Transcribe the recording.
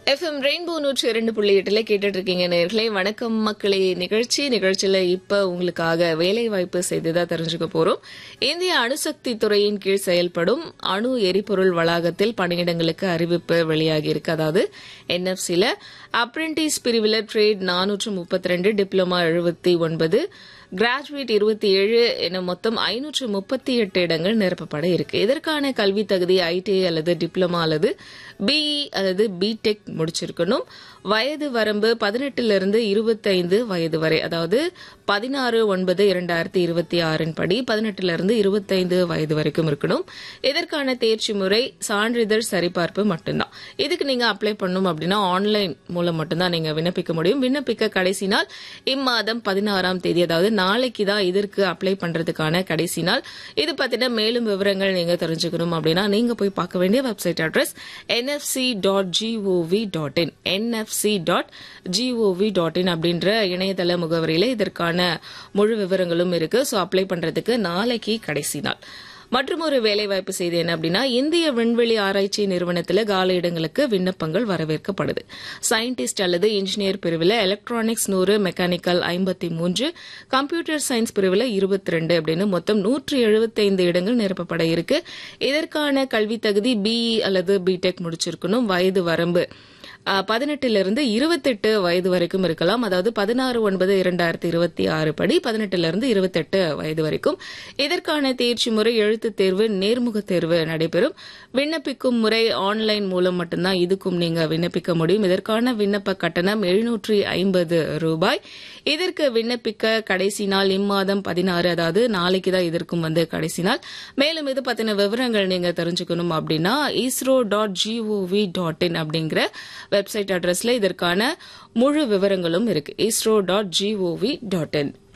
FM rainbow நூற்றி இரண்டு புள்ளி எட்டுல கேட்டுட்டு இருக்கீங்க நேர்களே வணக்கம் மக்களே நிகழ்ச்சி நிகழ்ச்சியில இப்ப உங்களுக்காக வேலை வாய்ப்பு செய்திதா தெரிஞ்சுக்க போறோம் இந்திய அணுசக்தி துறையின் கீழ் செயல்படும் அணு எரிபொருள் வளாகத்தில் பணியிடங்களுக்கு அறிவிப்பு வெளியாகி இருக்கு அதாவது என்எஃப்சில அப்ரெண்டிஸ் பிரிவில் ட்ரேட் நானூற்று முப்பத்தி ரெண்டு டிப்ளமா எழுபத்தி ஒன்பது கிராஜுவேட் இருபத்தி ஏழு என மொத்தம் ஐநூற்று முப்பத்தி எட்டு இடங்கள் நிரப்பப்பட இருக்கு இதற்கான கல்வி தகுதி ஐடிஐ அல்லது டிப்ளமா அல்லது பிஇ அல்லது பிடெக் முடிச்சிருக்கணும் வயது வரம்பு பதினெட்டிலிருந்து இருபத்தைந்து வயது வரை அதாவது பதினாறு ஒன்பது இரண்டாயிரத்தி இருபத்தி ஆறின் படி பதினெட்டிலிருந்து இருபத்தைந்து வயது வரைக்கும் இருக்கணும் இதற்கான தேர்ச்சி முறை சான்றிதழ் சரிபார்ப்பு மட்டும்தான் இதுக்கு நீங்க அப்ளை பண்ணணும் அப்படின்னா ஆன்லைன் மூலம் மட்டும்தான் நீங்க விண்ணப்பிக்க முடியும் விண்ணப்பிக்க கடைசி நாள் இம்மாதம் பதினாறாம் தேதி அதாவது நாளைக்கு தான் இதற்கு அப்ளை பண்றதுக்கான கடைசி நாள் இது பத்தின மேலும் விவரங்கள் நீங்க தெரிஞ்சுக்கணும் அப்படின்னா நீங்க போய் பார்க்க வேண்டிய website address NFC dot G O V dot in NFC dot G O V dot in அப்படின்ற இணையதள முகவரியில இதற்கான முழு விவரங்களும் இருக்கு ஸோ அப்ளை பண்றதுக்கு நாளைக்கு கடைசி நாள் மற்றும் ஒரு வேலைவாய்ப்பு செய்தி என்ன அப்படின்னா இந்திய விண்வெளி ஆராய்ச்சி நிறுவனத்தில் கால இடங்களுக்கு விண்ணப்பங்கள் வரவேற்கப்படுது சயின்டிஸ்ட் அல்லது இன்ஜினியர் பிரிவில் எலக்ட்ரானிக்ஸ் நூறு மெக்கானிக்கல் ஐம்பத்தி மூன்று கம்ப்யூட்டர் சயின்ஸ் பிரிவில் இருபத்தி ரெண்டு அப்படின்னு மொத்தம் நூற்றி எழுபத்தைந்து இடங்கள் நிரப்பப்பட இருக்கு இதற்கான கல்வி தகுதி பிஇ அல்லது பிடெக் முடிச்சிருக்கணும் வயது வரம்பு பதினெட்டிலிருந்து இருபத்தெட்டு வயது வரைக்கும் இருக்கலாம் அதாவது பதினாறு ஒன்பது இரண்டாயிரத்தி இருபத்தி ஆறு படி பதினெட்டிலிருந்து இருபத்தெட்டு வயது வரைக்கும் இதற்கான தேர்ச்சி முறை எழுத்துத் தேர்வு நேர்முக தேர்வு நடைபெறும் விண்ணப்பிக்கும் முறை ஆன்லைன் மூலம் மட்டும்தான் இதுக்கும் நீங்க விண்ணப்பிக்க முடியும் இதற்கான விண்ணப்ப கட்டணம் எழுநூற்றி ஐம்பது ரூபாய் இதற்கு விண்ணப்பிக்க கடைசி நாள் இம்மாதம் பதினாறு அதாவது நாளைக்கு தான் இதற்கும் வந்து கடைசி நாள் மேலும் இது பத்தின விவரங்கள் நீங்க தெரிஞ்சுக்கணும் அப்படின்னா ISRO dot G O V dot in அப்படிங்கிற வெப்சைட் அட்ரஸ்ல இதற்கான முழு விவரங்களும் இருக்கு இஸ்ரோ டாட் ஜிஓவி டாட் இன்